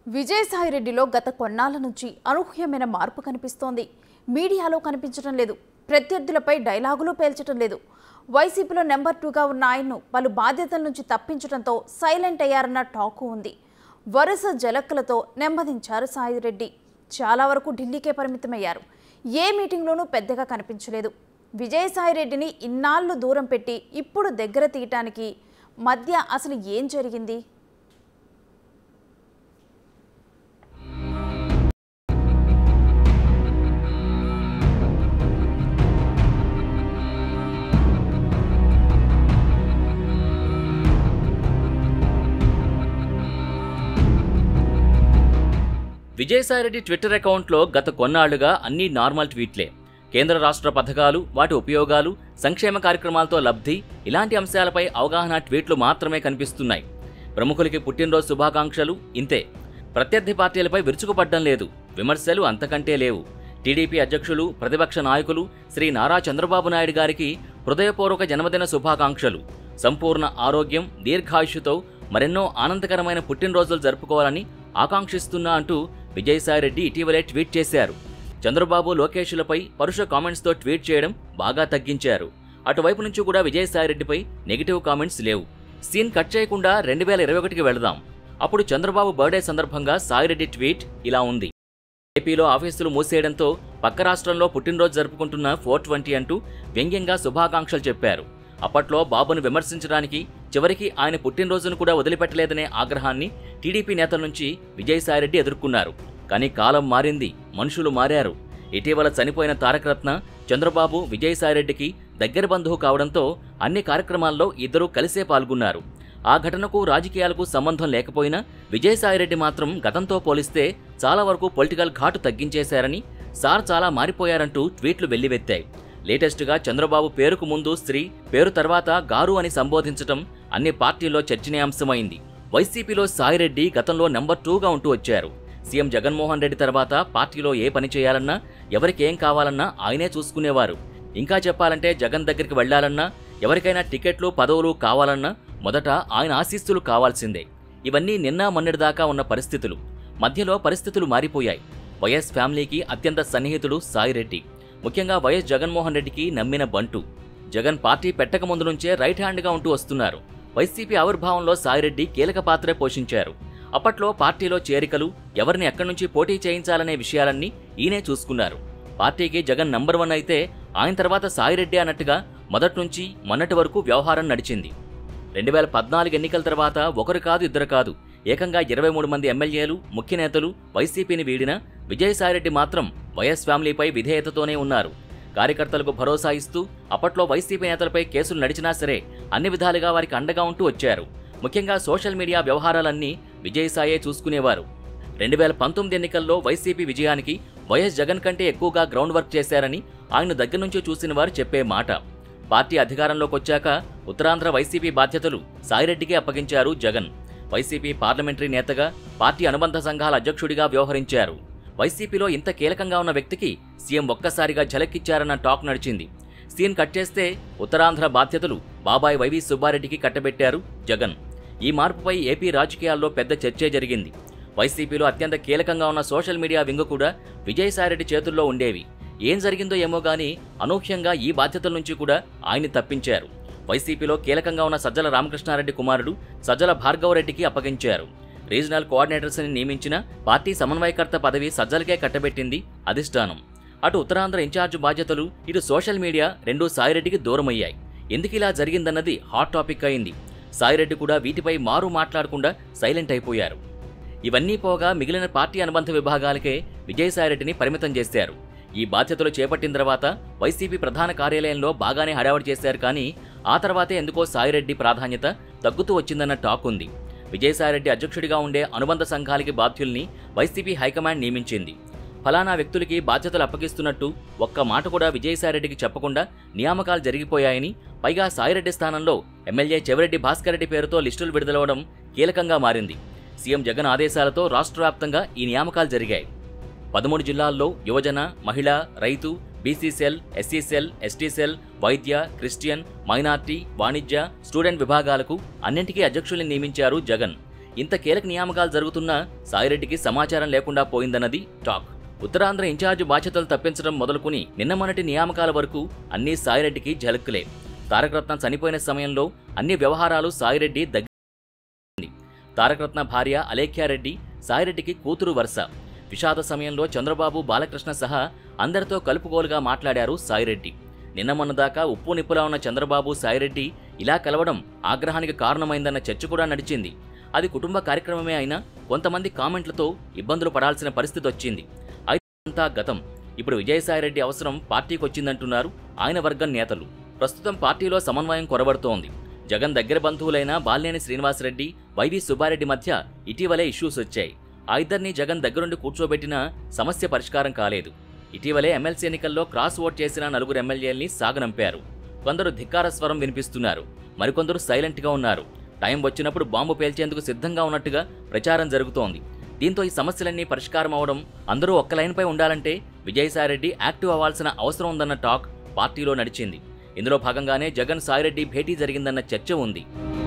విజయసాయిరెడ్డిలో గత కొన్నాళ్ల నుంచి అనూహ్యమైన మార్పు కనిపిస్తోంది మీడియాలో కనిపించడం లేదు ప్రత్యర్థులపై డైలాగులు పేల్చడం లేదు వైసీపీలో నెంబర్ టూగా ఉన్న ఆయన్ను పలు బాధ్యతల నుంచి తప్పించడంతో సైలెంట్ అయ్యారన్న టాకు ఉంది వరుస జలక్కులతో నెమ్మదించారు సాయిరెడ్డి చాలా వరకు ఢిల్లీకే పరిమితమయ్యారు ఏ మీటింగ్లోనూ పెద్దగా కనిపించలేదు విజయసాయిరెడ్డిని ఇన్నాళ్ళు దూరం పెట్టి ఇప్పుడు దగ్గర తీయటానికి మధ్య అసలు ఏం జరిగింది విజయసాయిరెడ్డి ట్విట్టర్ అకౌంట్లో గత కొన్నాళ్లుగా అన్ని నార్మల్ ట్వీట్లే కేంద్ర రాష్ట్ర పథకాలు వాటి ఉపయోగాలు సంక్షేమ కార్యక్రమాలతో లబ్ధి ఇలాంటి అంశాలపై అవగాహన ట్వీట్లు మాత్రమే కనిపిస్తున్నాయి ప్రముఖులకి పుట్టినరోజు శుభాకాంక్షలు ఇంతే ప్రత్యర్థి పార్టీలపై విరుచుకుపడ్డం లేదు విమర్శలు అంతకంటే లేవు టీడీపీ అధ్యక్షులు ప్రతిపక్ష నాయకులు శ్రీ నారా చంద్రబాబు నాయుడు గారికి హృదయపూర్వక జన్మదిన శుభాకాంక్షలు సంపూర్ణ ఆరోగ్యం దీర్ఘాయుషుతో మరెన్నో ఆనందకరమైన పుట్టినరోజులు జరుపుకోవాలని ఆకాంక్షిస్తున్నా అంటూ విజయసాయిరెడ్డి ఇటీవలే ట్వీట్ చేశారు చంద్రబాబు లోకేష్లపై పరుష కామెంట్స్తో ట్వీట్ చేయడం బాగా తగ్గించారు అటువైపు నుంచి కూడా విజయసాయిరెడ్డిపై నెగిటివ్ కామెంట్స్ లేవు సీన్ కట్ చేయకుండా రెండు వేల ఇరవై ఒకటికి వెళదాం అప్పుడు చంద్రబాబు బర్త్డే సందర్భంగా సాయిరెడ్డి ట్వీట్ ఇలా ఉంది ఏపీలో ఆఫీసులు మూసేయడంతో పక్క రాష్ట్రంలో పుట్టినరోజు జరుపుకుంటున్న ఫోర్ ట్వంటీ అంటూ వ్యంగ్యంగా శుభాకాంక్షలు చెప్పారు అప్పట్లో బాబును విమర్శించడానికి చివరికి ఆయన పుట్టినరోజును కూడా వదిలిపెట్టలేదనే ఆగ్రహాన్ని టీడీపీ నేతల నుంచి విజయసాయిరెడ్డి ఎదుర్కొన్నారు కానీ కాలం మారింది మనుషులు మారారు ఇటీవల చనిపోయిన తారకరత్న చంద్రబాబు విజయసాయిరెడ్డికి దగ్గర బంధువు కావడంతో అన్ని కార్యక్రమాల్లో ఇద్దరూ కలిసే పాల్గొన్నారు ఆ ఘటనకు రాజకీయాలకు సంబంధం లేకపోయినా విజయసాయిరెడ్డి మాత్రం గతంతో పోలిస్తే చాలా వరకు పొలిటికల్ ఘాటు తగ్గించేశారని సార్ చాలా మారిపోయారంటూ ట్వీట్లు వెల్లివెత్తాయి లేటెస్ట్గా చంద్రబాబు పేరుకు ముందు స్త్రీ పేరు తర్వాత గారు అని సంబోధించటం అన్ని పార్టీల్లో చర్చనీయాంశమైంది వైసీపీలో సాయిరెడ్డి గతంలో నెంబర్ టూగా ఉంటూ వచ్చారు సీఎం జగన్మోహన్ రెడ్డి తర్వాత పార్టీలో ఏ పని చేయాలన్నా ఎవరికి ఏం కావాలన్నా ఆయనే చూసుకునేవారు ఇంకా చెప్పాలంటే జగన్ దగ్గరికి వెళ్లాలన్నా ఎవరికైనా టికెట్లు పదవులు కావాలన్నా మొదట ఆయన ఆశీస్సులు కావాల్సిందే ఇవన్నీ నిన్న మొన్నటిదాకా ఉన్న పరిస్థితులు మధ్యలో పరిస్థితులు మారిపోయాయి వైఎస్ ఫ్యామిలీకి అత్యంత సన్నిహితుడు సాయిరెడ్డి ముఖ్యంగా వైఎస్ జగన్మోహన్ రెడ్డికి నమ్మిన బంటు జగన్ పార్టీ పెట్టక ముందు నుంచే రైట్ హ్యాండ్గా ఉంటూ వస్తున్నారు వైసీపీ ఆవిర్భావంలో సాయిరెడ్డి కీలక పాత్ర పోషించారు అప్పట్లో పార్టీలో చేరికలు ఎవరిని ఎక్కడి నుంచి పోటీ చేయించాలనే విషయాలన్నీ ఈయనే చూసుకున్నారు పార్టీకి జగన్ నంబర్ వన్ అయితే ఆయన తర్వాత సాయిరెడ్డి అన్నట్టుగా మొదటి నుంచి మొన్నటి వరకు వ్యవహారం నడిచింది రెండు వేల పద్నాలుగు ఎన్నికల తర్వాత ఒకరు కాదు ఇద్దరు కాదు ఏకంగా ఇరవై మూడు మంది ఎమ్మెల్యేలు ముఖ్య నేతలు వైసీపీని వీడిన విజయసాయిరెడ్డి మాత్రం వైఎస్ ఫ్యామిలీపై విధేయతతోనే ఉన్నారు కార్యకర్తలకు భరోసా ఇస్తూ అప్పట్లో వైసీపీ నేతలపై కేసులు నడిచినా సరే అన్ని విధాలుగా వారికి అండగా ఉంటూ వచ్చారు ముఖ్యంగా సోషల్ మీడియా వ్యవహారాలన్నీ విజయసాయే చూసుకునేవారు రెండు వేల పంతొమ్మిది ఎన్నికల్లో వైసీపీ విజయానికి వైఎస్ జగన్ కంటే ఎక్కువగా గ్రౌండ్ వర్క్ చేశారని ఆయన దగ్గర నుంచి చూసిన వారు చెప్పే మాట పార్టీ అధికారంలోకి వచ్చాక ఉత్తరాంధ్ర వైసీపీ బాధ్యతలు సాయిరెడ్డికి అప్పగించారు జగన్ వైసీపీ పార్లమెంటరీ నేతగా పార్టీ అనుబంధ సంఘాల అధ్యక్షుడిగా వ్యవహరించారు వైసీపీలో ఇంత కీలకంగా ఉన్న వ్యక్తికి సీఎం ఒక్కసారిగా ఝలక్కిచ్చారన్న టాక్ నడిచింది సీన్ కట్ చేస్తే ఉత్తరాంధ్ర బాధ్యతలు బాబాయ్ వైవి సుబ్బారెడ్డికి కట్టబెట్టారు జగన్ ఈ మార్పుపై ఏపీ రాజకీయాల్లో పెద్ద చర్చే జరిగింది వైసీపీలో అత్యంత కీలకంగా ఉన్న సోషల్ మీడియా వింగ్ కూడా విజయసాయిరెడ్డి చేతుల్లో ఉండేవి ఏం జరిగిందో ఏమో గానీ అనూహ్యంగా ఈ బాధ్యతల నుంచి కూడా ఆయన్ని తప్పించారు వైసీపీలో కీలకంగా ఉన్న సజ్జల రామకృష్ణారెడ్డి కుమారుడు సజ్జల భార్గవరెడ్డికి అప్పగించారు రీజనల్ కోఆర్డినేటర్స్ని నియమించిన పార్టీ సమన్వయకర్త పదవి సజ్జలకే కట్టబెట్టింది అధిష్టానం అటు ఉత్తరాంధ్ర ఇన్ఛార్జ్ బాధ్యతలు ఇటు సోషల్ మీడియా రెండూ సాయిరెడ్డికి దూరమయ్యాయి ఎందుకు ఇలా జరిగిందన్నది హాట్ టాపిక్ అయింది సాయిరెడ్డి కూడా వీటిపై మారు మాట్లాడకుండా సైలెంట్ అయిపోయారు ఇవన్నీ పోగా మిగిలిన పార్టీ అనుబంధ విభాగాలకే విజయసాయిరెడ్డిని పరిమితం చేశారు ఈ బాధ్యతలు చేపట్టిన తర్వాత వైసీపీ ప్రధాన కార్యాలయంలో బాగానే హడావడి చేశారు కానీ ఆ తర్వాతే ఎందుకో సాయిరెడ్డి ప్రాధాన్యత తగ్గుతూ వచ్చిందన్న టాక్ ఉంది విజయసాయిరెడ్డి అధ్యక్షుడిగా ఉండే అనుబంధ సంఘాలకి బాధ్యుల్ని వైసీపీ హైకమాండ్ నియమించింది ఫలానా వ్యక్తులకి బాధ్యతలు అప్పగిస్తున్నట్టు ఒక్క మాట కూడా విజయసాయిరెడ్డికి చెప్పకుండా నియామకాలు జరిగిపోయాయని పైగా సాయిరెడ్డి స్థానంలో ఎమ్మెల్యే చెవిరెడ్డి భాస్కర్ రెడ్డి పేరుతో లిస్టులు విడుదలవడం కీలకంగా మారింది సీఎం జగన్ ఆదేశాలతో రాష్ట్ర వ్యాప్తంగా ఈ నియామకాలు జరిగాయి పదమూడు జిల్లాల్లో యువజన మహిళ రైతు BC cell SC cell ST cell వైద్య క్రిస్టియన్ మైనార్టీ వాణిజ్య స్టూడెంట్ విభాగాలకు అన్నింటికీ అధ్యక్షుల్ని నియమించారు జగన్ ఇంత కీలక నియామకాలు జరుగుతున్నా సాయిరెడ్డికి సమాచారం లేకుండా పోయిందన్నది టాక్ ఉత్తరాంధ్ర ఇన్ఛార్జ్ బాధ్యతలు తప్పించడం మొదలుకుని నిన్న మొన్నటి నియామకాల వరకు అన్నీ సాయిరెడ్డికి జలక్కులే తారకరత్న చనిపోయిన సమయంలో అన్ని వ్యవహారాలు సాయిరెడ్డి దగ్గర తారకరత్న భార్య అలేఖ్యారెడ్డి సాయిరెడ్డికి కూతురు వరుస విషాద సమయంలో చంద్రబాబు బాలకృష్ణ సహా అందరితో కలుపుకోలుగా మాట్లాడారు సాయిరెడ్డి నిన్న మొన్నదాకా ఉప్పు నిప్పులా ఉన్న చంద్రబాబు సాయిరెడ్డి ఇలా కలవడం ఆగ్రహానికి కారణమైందన్న చర్చ కూడా నడిచింది అది కుటుంబ కార్యక్రమమే అయినా కొంతమంది కామెంట్లతో ఇబ్బందులు పడాల్సిన పరిస్థితి వచ్చింది అయితే అంతా గతం ఇప్పుడు విజయసాయిరెడ్డి అవసరం పార్టీకి వచ్చిందంటున్నారు ఆయన వర్గం నేతలు ప్రస్తుతం పార్టీలో సమన్వయం కొరబడుతోంది జగన్ దగ్గర బంధువులైన బాలినేని శ్రీనివాసరెడ్డి వైవి సుబ్బారెడ్డి మధ్య ఇటీవలే ఇష్యూస్ వచ్చాయి ఆ ఇద్దరిని జగన్ దగ్గరుండి కూర్చోబెట్టినా సమస్య పరిష్కారం కాలేదు ఇటీవలే ఎమ్మెల్సీ ఎన్నికల్లో క్రాస్ ఓట్ చేసిన నలుగురు ఎమ్మెల్యేల్ని సాగనంపారు కొందరు ధిక్కార స్వరం వినిపిస్తున్నారు మరికొందరు సైలెంట్గా ఉన్నారు టైం వచ్చినప్పుడు బాంబు పేల్చేందుకు సిద్ధంగా ఉన్నట్టుగా ప్రచారం జరుగుతోంది దీంతో ఈ సమస్యలన్నీ పరిష్కారం అవడం అందరూ ఒక్క లైన్పై ఉండాలంటే విజయసాయిరెడ్డి యాక్టివ్ అవ్వాల్సిన అవసరం ఉందన్న టాక్ పార్టీలో నడిచింది ఇందులో భాగంగానే జగన్ సాయిరెడ్డి భేటీ జరిగిందన్న చర్చ ఉంది